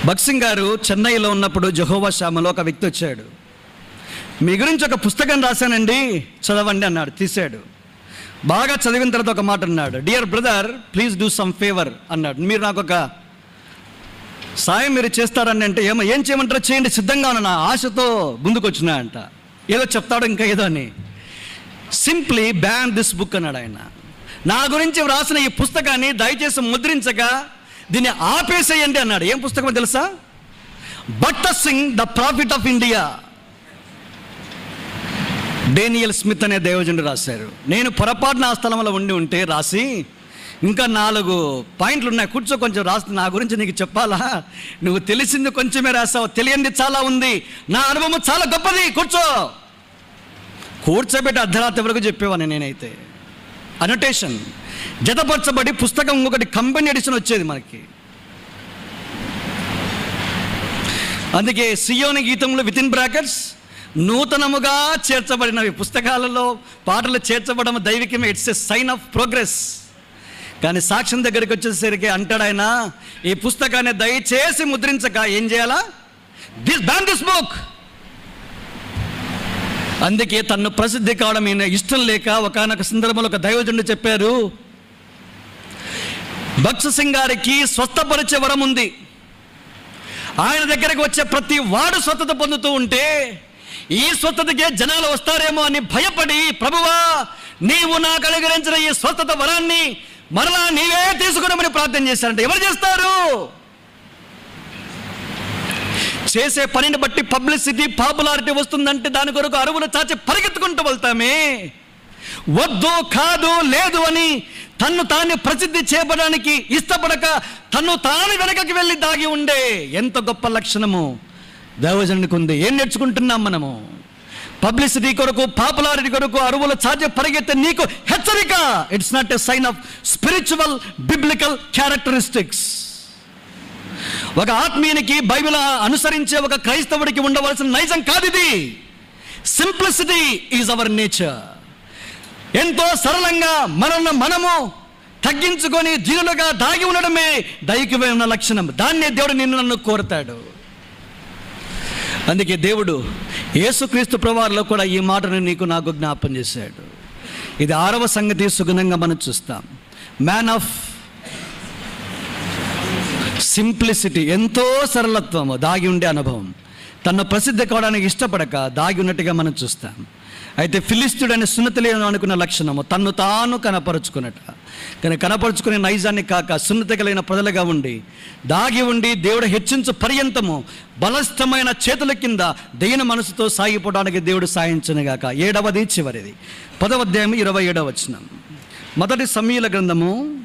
భక్సింగ్ గారు చెన్నైలో ఉన్నప్పుడు జహోవా శ్యామలో ఒక వ్యక్తి వచ్చాడు మీ గురించి ఒక పుస్తకం రాశానండి చదవండి అన్నాడు తీశాడు బాగా చదివిన తర్వాత ఒక మాట అన్నాడు dear brother please do some favour అన్నాడు మీరు నాకు ఒక సాయం మీరు చేస్తారని అంటే ఏమో ఏం చేయమంటారో చేయండి సిద్ధంగా ఉన్నా ఆశతో ముందుకు వచ్చినా అంట ఏదో చెప్తాడు ఇంకా ఏదో అని సింప్లీ బ్యాన్ దిస్ బుక్ అన్నాడు ఆయన నా గురించి వ్రాసిన ఈ పుస్తకాన్ని దయచేసి ముద్రించక దీన్ని ఆపేసేయండి అన్నాడు ఏం పుస్తకం తెలుసా భట్ట Singh the prophet of India Daniel Smith అనే దైవజనుడు రాశారు నేను పొరపాటున ఆ స్థలంలో ఉండి ఉంటే రాసి ఇంకా నాలుగు పాయింట్లు ఉన్నాయి కూర్చో కొంచెం రాసి నా గురించి నీకు చెప్పాలా నువ్వు తెలిసింది కొంచెమే రాసావు తెలియంది చాలా ఉంది నా అనుభవం చాలా గొప్పది కూర్చో కూర్చోబెట్టి అర్ధరాత్రి వరకు చెప్పేవాడిని నేనైతే అనటేషన్ జతపరచబడి పుస్తకం ఇంకొకటి కంపెనీ ఎడిషన్ వచ్చేది మనకి అందుకే సియోని గీతంలో విత్ ఇన్ బ్రాకెట్స్ నూతనముగా చేర్చబడినవి పుస్తకాలలో పాటలు చేర్చబడము దైవికమే it's a sign of progress కానీ సాక్ష్యం దగ్గరికి వచ్చేసరికి అంటాడు ఆయన ఈ పుస్తకాన్ని దయచేసి ముద్రించక ఏం చేయాలా దిస్ బ్యాన్ దిస్ బుక్ అందుకే తను ప్రసిద్ధి కావడం ఈయన ఇష్టం లేక ఒకనొక సందర్భంలో ఒక దైవజనుడు చెప్పారు భక్త సింగ్ గారికి స్వస్థపరిచే వరం ఉంది ఆయన దగ్గరకు వచ్చే ప్రతి వాడు స్వస్థత పొందుతూ ఉంటే ఈ స్వస్థతకే జనాలు వస్తారేమో అని భయపడి ప్రభువా నీవు నాకు అనుగ్రహించిన ఈ స్వస్థత వరాన్ని మరలా నీవే తీసుకున్నామని ప్రార్థన చేశారంట ఎవరు చేస్తారు చేసే పనిని బట్టి పబ్లిసిటీ పాపులారిటీ వస్తుందంటే దాని కొరకు అరువులు చాచి పరిగెత్తుకుంటూ వెళ్తామే వద్దు కాదు లేదు అని తన్ను తాను ప్రసిద్ధి చేయబడానికి ఇష్టపడక తన్ను తాను వెనకకి వెళ్ళి దాగి ఉండే ఎంత గొప్ప లక్షణము దైవజనునికి ఉంది ఏం నేర్చుకుంటున్నాం మనము పబ్లిసిటీ కొరకు పాపులారిటీ కొరకు అరువుల చార్జ పరిగెత్తే నీకు హెచ్చరిక it's not a sign of spiritual biblical characteristics ఒక ఆత్మీయునికి బైబిల్ అనుసరించే ఒక క్రైస్తవుడికి ఉండవలసిన నైజం కాదు ఇది సింప్లిసిటీ ఈజ్ అవర్ నేచర్ ఎంతో సరళంగా మనల్ని మనము తగ్గించుకొని దీనులుగా దాగి ఉండడమే దైవికమైన లక్షణం దాన్నే దేవుడు నిన్ను నన్ను కోరుతాడు అందుకే దేవుడు యేసుక్రీస్తు ప్రవారిలో కూడా ఈ మాటను నీకు నాకు జ్ఞాపం చేశాడు ఇది ఆరవ సంగతి సుగుణంగా మనం చూస్తాం మ్యాన్ ఆఫ్ సింప్లిసిటీ ఎంతో సరళత్వము దాగి ఉండే అనుభవం తను ప్రసిద్ధి కావడానికి ఇష్టపడక దాగి ఉన్నట్టుగా మనం చూస్తాం అయితే ఫిలిస్తుడు అనే సున్నతి లేని అనుకున్న లక్షణము తన్ను తాను కనపరుచుకున్నట కానీ కనపరుచుకునే నైజాన్ని కాక సున్నతి కలిగిన ప్రజలుగా ఉండి దాగి ఉండి దేవుడు హెచ్చించు పర్యంతము బలస్థమైన చేతుల కింద దైన మనసుతో సాగిపోవడానికి దేవుడు సాయించనుగాక ఏడవది చివరిది పదవ అధ్యాయం ఇరవై ఏడవ వచనం మొదటి సమీల గ్రంథము